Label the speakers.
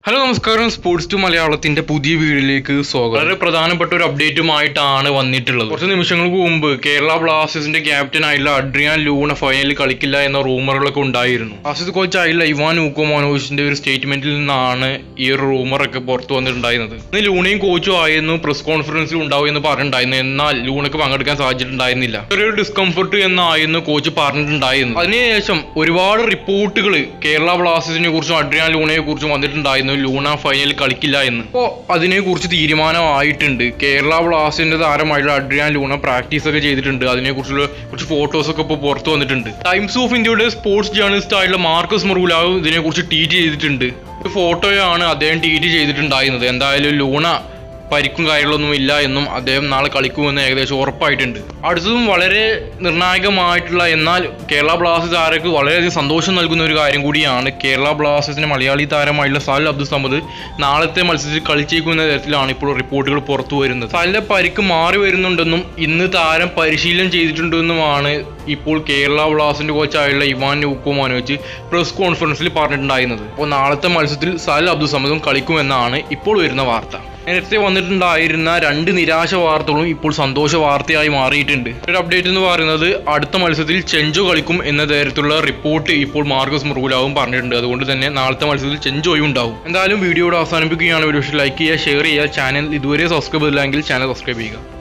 Speaker 1: hello നമസ്കാരം sports to മലയാളത്തിന്റെ പുതിയ വീഡിയോയിലേക്ക് സ്വാഗതം വളരെ പ്രധാനപ്പെട്ട ഒരു അപ്ഡേറ്റുമായിട്ടാണ് വന്നിട്ടുള്ളത് കുറച്ച് നിമിഷങ്ങൾക്ക് മുമ്പ് കേരള ബ്ലാസ്റ്റേഴ്സിന്റെ ക്യാപ്റ്റൻ ആയിട്ടുള്ള അഡ്രിയാൻ ലൂണ ഫൈനലിൽ കളിക്കില്ല എന്ന റൂമറുകളൊക്കെ ഉണ്ടായിരുന്നു ബ്ലാസ്റ്റേഴ്സ് കോച്ച് ആയിട്ടുള്ള ഇവാൻ ഊക്കോ മോനോവിച്ചിന്റെ ഒരു സ്റ്റേറ്റ്മെന്റിൽ നിന്നാണ് ഈ ഒരു റൂമറൊക്കെ പുറത്തു വന്നിട്ടുണ്ടായിരുന്നത് ഇന്ന് ലൂണയും കോച്ചും ആയിരുന്നു പ്രസ് കോൺഫറൻസിൽ ഉണ്ടാവും എന്ന് പറഞ്ഞിട്ടുണ്ടായിരുന്നു എന്നാൽ ലൂണക്ക് പങ്കെടുക്കാൻ സാധിച്ചിട്ടുണ്ടായിരുന്നില്ല ഒരു ഡിസ്കംഫർട്ട് എന്നായിരുന്നു കോച്ച് പറഞ്ഞിട്ടുണ്ടായിരുന്നത് അതിനുശേഷം ഒരുപാട് റിപ്പോർട്ടുകൾ കേരള ബ്ലാസ്റ്റേഴ്സിനെ കുറിച്ചും അഡ്രിയാൻ ലൂണയെ കുറിച്ചും വന്നിട്ടുണ്ടായിരുന്നു ലൂണ ഫൈനലിൽ കളിക്കില്ല എന്ന് അപ്പോൾ അതിനെക്കുറിച്ച് തീരുമാനമായിട്ടുണ്ട് കേരള ബ്ലാസ്റ്റേഴ്സിന്റെ താരമായിട്ടുള്ള അഡ്രിയാൻ ലൂണ പ്രാക്ടീസ് ഒക്കെ ചെയ്തിട്ടുണ്ട് അതിനെക്കുറിച്ചുള്ള കുറച്ച് ഫോട്ടോസ് ഒക്കെ ഇപ്പോൾ പുറത്തു വന്നിട്ടുണ്ട് ടൈംസ് ഓഫ് ഇന്ത്യയുടെ സ്പോർട്സ് ജേർണലിസ്റ്റ് ആയിട്ടുള്ള മാർക്കസ് മറുലാവ് ഇതിനെക്കുറിച്ച് ട്വീറ്റ് ചെയ്തിട്ടുണ്ട് ഒരു ഫോട്ടോയാണ് അദ്ദേഹം ട്വീറ്റ് ചെയ്തിട്ടുണ്ടായിരുന്നത് എന്തായാലും ലൂണ പരിക്കും കാര്യങ്ങളൊന്നും ഇല്ല എന്നും അദ്ദേഹം നാളെ കളിക്കുമെന്ന് ഏകദേശം ഉറപ്പായിട്ടുണ്ട് അടുത്തതും വളരെ നിർണായകമായിട്ടുള്ള എന്നാൽ കേരള ബ്ലാസ്റ്റേഴ്സ് താരക്ക് വളരെയധികം സന്തോഷം നൽകുന്ന ഒരു കാര്യം കൂടിയാണ് കേരള ബ്ലാസ്റ്റേഴ്സിന്റെ മലയാളി താരമായിട്ടുള്ള സാൽ അബ്ദുൾ സമദ് നാളത്തെ മത്സരത്തിൽ കളിച്ചേക്കുന്ന തരത്തിലാണ് ഇപ്പോൾ റിപ്പോർട്ടുകൾ പുറത്തു വരുന്നത് സാലിന്റെ പരിക്ക് മാറി വരുന്നുണ്ടെന്നും ഇന്ന് താരം പരിശീലനം ചെയ്തിട്ടുണ്ടെന്നുമാണ് ഇപ്പോൾ കേരള ബ്ലാസ്റ്റേഴ്സിന്റെ കോച്ചായുള്ള ഇവാൻ ഊക്കോമാനോവിച്ച് പ്രസ് കോൺഫറൻസിൽ പറഞ്ഞിട്ടുണ്ടായിരുന്നത് അപ്പോൾ നാളത്തെ മത്സരത്തിൽ സാൽ അബ്ദുൾ സമദും കളിക്കുമെന്നാണ് ഇപ്പോൾ വരുന്ന വാർത്ത നേരത്തെ വന്നിട്ടുണ്ടായിരുന്ന രണ്ട് നിരാശ വാർത്തകളും ഇപ്പോൾ സന്തോഷ വാർത്തയായി മാറിയിട്ടുണ്ട് ഒരു അപ്ഡേറ്റ് എന്ന് പറയുന്നത് അടുത്ത മത്സരത്തിൽ ചെഞ്ചോ കളിക്കും എന്ന തരത്തിലുള്ള റിപ്പോർട്ട് ഇപ്പോൾ മാർഗസ് മുറുകുലാവും പറഞ്ഞിട്ടുണ്ട് അതുകൊണ്ട് തന്നെ നാളത്തെ മത്സരത്തിൽ ചെഞ്ചോയും ഉണ്ടാവും എന്തായാലും വീഡിയോയുടെ അവസാനിപ്പിക്കുകയാണ് ഒരു ലൈക്ക് ചെയ്യുക ഷെയർ ചെയ്യുക ചാനൽ ഇതുവരെ സബ്സ്ക്രൈബ് ചെയ്തില്ലെങ്കിൽ ചാനൽ സബ്സ്ക്രൈബ് ചെയ്യുക